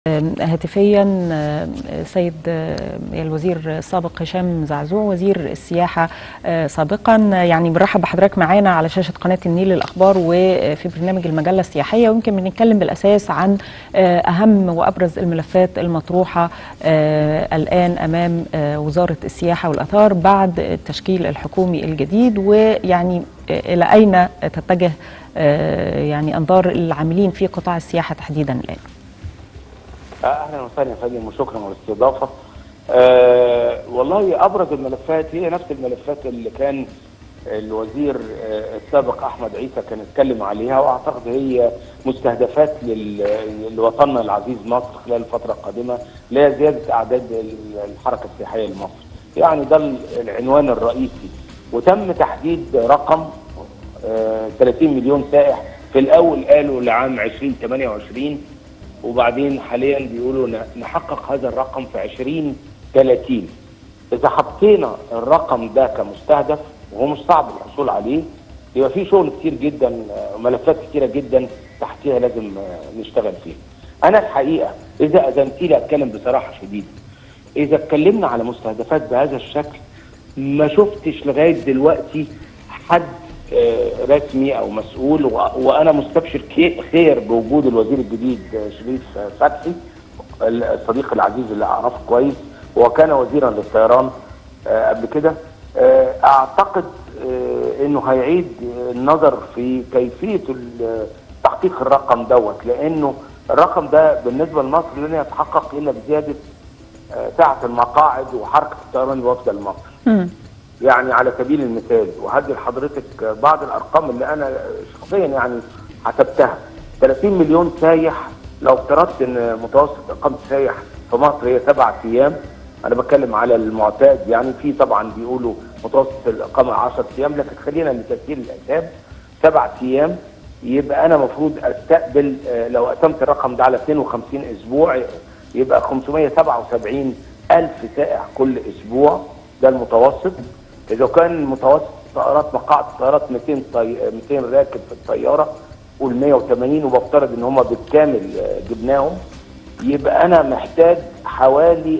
هاتفيا سيد الوزير السابق هشام زعزوع وزير السياحة سابقا يعني بنرحب بحضرتك معانا على شاشة قناة النيل للأخبار وفي برنامج المجلة السياحية ويمكن بنتكلم بالأساس عن أهم وأبرز الملفات المطروحة الآن أمام وزارة السياحة والأثار بعد التشكيل الحكومي الجديد ويعني إلى أين تتجه يعني أنظار العاملين في قطاع السياحة تحديدا الآن اهلا وسهلا يا فندم وشكرا على الاستضافه. أه والله ابرز الملفات هي نفس الملفات اللي كان الوزير السابق احمد عيسى كان اتكلم عليها واعتقد هي مستهدفات لوطننا العزيز مصر خلال الفتره القادمه اللي هي زياده اعداد الحركه السياحيه لمصر. يعني ده العنوان الرئيسي وتم تحديد رقم أه 30 مليون سائح في الاول قالوا لعام 2028 وبعدين حاليا بيقولوا نحقق هذا الرقم في 2030 اذا حطينا الرقم ده كمستهدف وهو مش صعب الحصول عليه يبقى في شغل كتير جدا وملفات كتيره جدا تحتيها لازم نشتغل فيها. انا الحقيقه اذا اذنتي لي اتكلم بصراحه شديده اذا اتكلمنا على مستهدفات بهذا الشكل ما شفتش لغايه دلوقتي حد رسمي او مسؤول وانا مستبشر خير بوجود الوزير الجديد شريف فتحي الصديق العزيز اللي اعرفه كويس وكان وزيرا للطيران قبل كده اعتقد انه هيعيد النظر في كيفيه تحقيق الرقم دوت لانه الرقم ده بالنسبه لمصر لن يتحقق الا بزياده سعه المقاعد وحركه الطيران الوافده لمصر. يعني على سبيل المثال وهدي لحضرتك بعض الارقام اللي انا شخصيا يعني حسبتها 30 مليون سايح لو افترضت ان متوسط اقامه سايح في مصر هي سبعة ايام انا بتكلم على المعتاد يعني في طبعا بيقولوا متوسط الاقامه 10 ايام لكن خلينا لتسهيل الحساب سبعة ايام يبقى انا المفروض استقبل لو قسمت الرقم ده على 52 اسبوع يبقى 577 الف سائح كل اسبوع ده المتوسط اذا كان متوسط طائرات مقاعد الطيارات 200 طي... 200 راكب في الطياره قول 180 وبفترض ان هم بالكامل جبناهم يبقى انا محتاج حوالي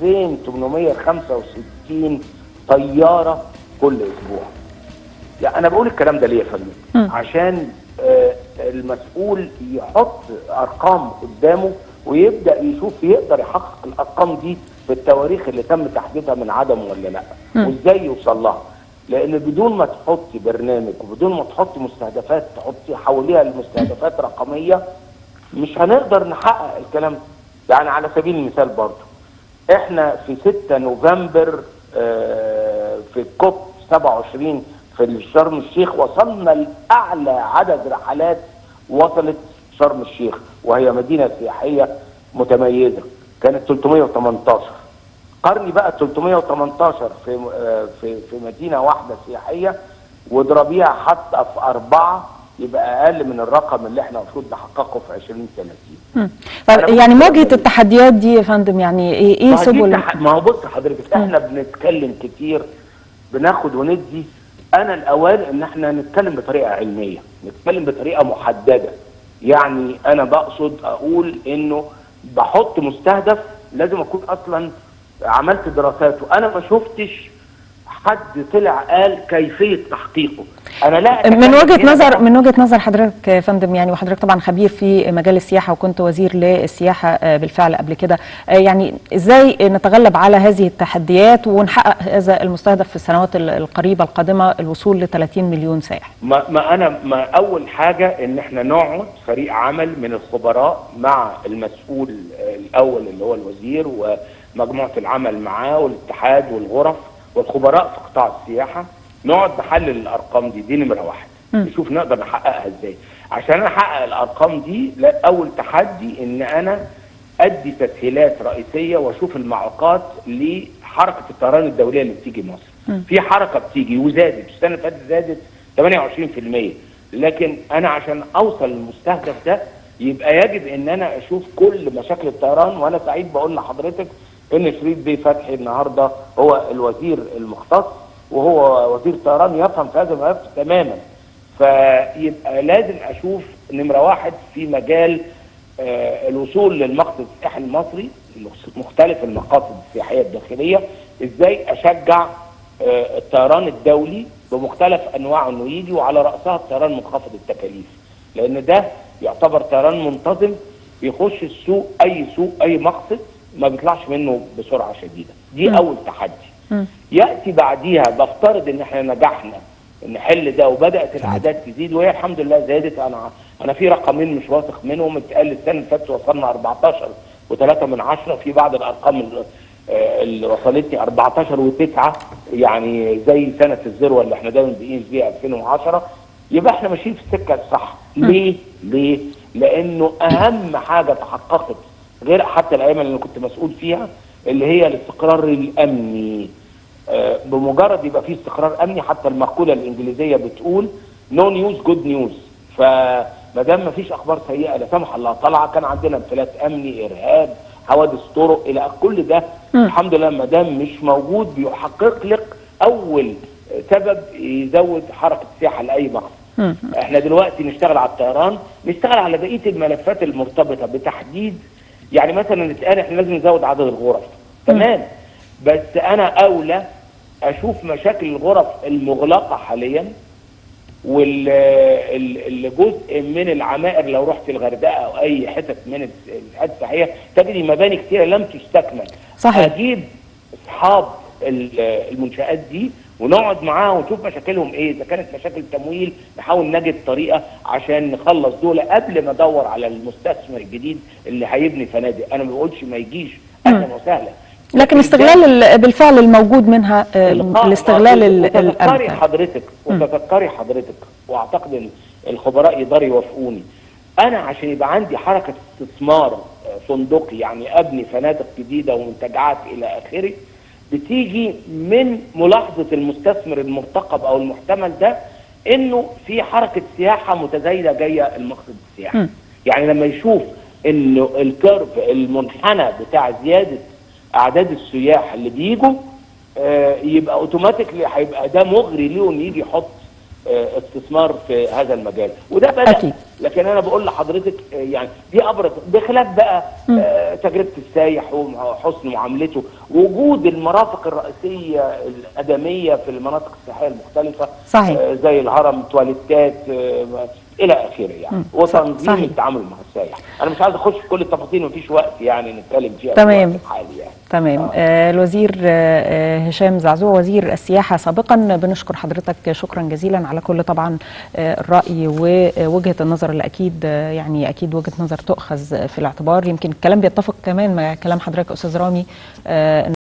2865 طياره كل اسبوع. يعني انا بقول الكلام ده ليه يا فندم؟ عشان آه المسؤول يحط ارقام قدامه ويبدا يشوف يقدر يحقق الارقام دي في التواريخ اللي تم تحديدها من عدم ولا لا وازاي يوصل لها لان بدون ما تحطي برنامج وبدون ما تحطي مستهدفات تحطي حواليها المستهدفات رقميه مش هنقدر نحقق الكلام ده يعني على سبيل المثال برضه احنا في 6 نوفمبر آه في كوب 27 في شرم الشيخ وصلنا لاعلى عدد رحلات وصلت شرم الشيخ وهي مدينه سياحيه متميزه كانت 318 قرني بقى 318 في في في مدينه واحده سياحيه واضربيها حتى في اربعه يبقى اقل من الرقم اللي احنا المفروض نحققه في 2030 طيب يعني مواجهه التحديات دي يا فندم يعني ايه ايه سبل ما هو بص حضرتك احنا بنتكلم كتير بناخد وندي انا الاوان ان احنا نتكلم بطريقه علميه نتكلم بطريقه محدده يعني انا بقصد اقول انه بحط مستهدف لازم اكون اصلا عملت دراسات وانا ما شفتش حد طلع قال كيفيه تحقيقه انا لا من وجهه نظر من وجهه نظر حضرتك يا فندم يعني وحضرتك طبعا خبير في مجال السياحه وكنت وزير للسياحه بالفعل قبل كده يعني ازاي نتغلب على هذه التحديات ونحقق هذا المستهدف في السنوات القريبه القادمه الوصول ل 30 مليون سائح ما, ما انا ما اول حاجه ان احنا نقعد فريق عمل من الخبراء مع المسؤول الاول اللي هو الوزير ومجموعه العمل معاه والاتحاد والغرف والخبراء في قطاع السياحه نقعد نحلل الارقام دي دي نمره واحد نشوف نقدر نحققها ازاي عشان انا احقق الارقام دي اول تحدي ان انا ادي تسهيلات رئيسيه واشوف المعوقات لحركه الطيران الدوليه اللي بتيجي مصر م. في حركه بتيجي وزادت السنه اللي فاتت زادت 28% لكن انا عشان اوصل للمستهدف ده يبقى يجب ان انا اشوف كل مشاكل الطيران وانا سعيد بقول لحضرتك ان شريف بيه فتحي النهارده هو الوزير المختص وهو وزير طيران يفهم في هذا الملف تماما فيبقى لازم اشوف نمره واحد في مجال آه، الوصول للمقصد السياحي المصري مختلف المقاصد السياحيه الداخليه ازاي اشجع آه، الطيران الدولي بمختلف انواعه انه يجي وعلى راسها الطيران منخفض التكاليف لان ده يعتبر طيران منتظم بيخش السوق اي سوق اي مقصد ما بيطلعش منه بسرعه شديده دي م. اول تحدي مم. ياتي بعديها بفترض ان احنا نجحنا نحل ده وبدات الاعداد تزيد وهي الحمد لله زادت انا انا في رقمين مش واثق منهم اتقال السنه اللي فاتت وصلنا 14 و3 من عشرة في بعض الارقام اللي, آه، اللي وصلتني 14 و9 يعني زي سنه الذروه اللي احنا دايما بنقيس بيها 2010 يبقى احنا ماشيين في السكه الصح ليه؟ ليه؟ لانه اهم حاجه تحققت غير حتى الايام اللي انا كنت مسؤول فيها اللي هي الاستقرار الامني آه، بمجرد يبقى في استقرار امني حتى المقوله الانجليزيه بتقول نو نيوز جود نيوز فما دام ما فيش اخبار سيئه لا سمح الله طالعه كان عندنا انفلات امني ارهاب حوادث طرق الى كل ده مم. الحمد لله ما دام مش موجود بيحقق لك اول سبب يزود حركه السياحه لاي مقصد مم. احنا دلوقتي نشتغل على الطيران نشتغل على بقيه الملفات المرتبطه بتحديد يعني مثلا نتقال احنا لازم نزود عدد الغرف تمام بس انا اولى اشوف مشاكل الغرف المغلقه حاليا والجزء من العمائر لو رحت الغردقه او اي حتت من الحته السياحيه تجري مباني كثيره لم تستكمل صحيح. اجيب اصحاب ال- المنشات دي ونقعد معاهم ونشوف مشاكلهم ايه اذا كانت مشاكل تمويل نحاول نجد طريقه عشان نخلص دول قبل ما ادور على المستثمر الجديد اللي هيبني فنادق انا ما بقولش ما يجيش اهلا وسهلا لكن استغلال ال- بالفعل الموجود منها آه، الإلقاء الاستغلال ال- وتذكري الامثل حضرتك وتذكري حضرتك واعتقد ال- الخبراء يقدروا يوافقوني انا عشان يبقى عندي حركه استثمار آه، فندقي يعني ابني فنادق جديده ومنتجعات الى اخره بتيجي من ملاحظه المستثمر المرتقب او المحتمل ده انه في حركه سياحه متزايده جايه المقصد السياحي مم. يعني لما يشوف انه الكيرف المنحنى بتاع زياده اعداد السياح اللي بيجوا آه، يبقى اوتوماتيكلي هيبقى ده مغري ليه انه يجي يحط آه، استثمار في هذا المجال وده بدا أكيد. لكن انا بقول لحضرتك آه، يعني دي ابرز بخلاف بقى آه، تجربه السايح وحسن معاملته وجود المرافق الرئيسيه الادميه في المناطق السياحيه المختلفه صحيح. آه، زي الهرم تواليتات آه، الى اخره يعني مم. وتنظيم صحيح. التعامل مع السائح انا مش عايز اخش في كل التفاصيل مفيش وقت يعني نتكلم فيها تمام. في الوقت الحالي يعني تمام آه، الوزير آه، آه، هشام زعزوع وزير السياحة سابقا بنشكر حضرتك شكرا جزيلا على كل طبعا آه، الرأي ووجهة النظر اللي أكيد آه، يعني أكيد وجهة نظر تؤخذ في الاعتبار يمكن الكلام بيتفق كمان مع كلام حضرتك أستاذ رامي آه،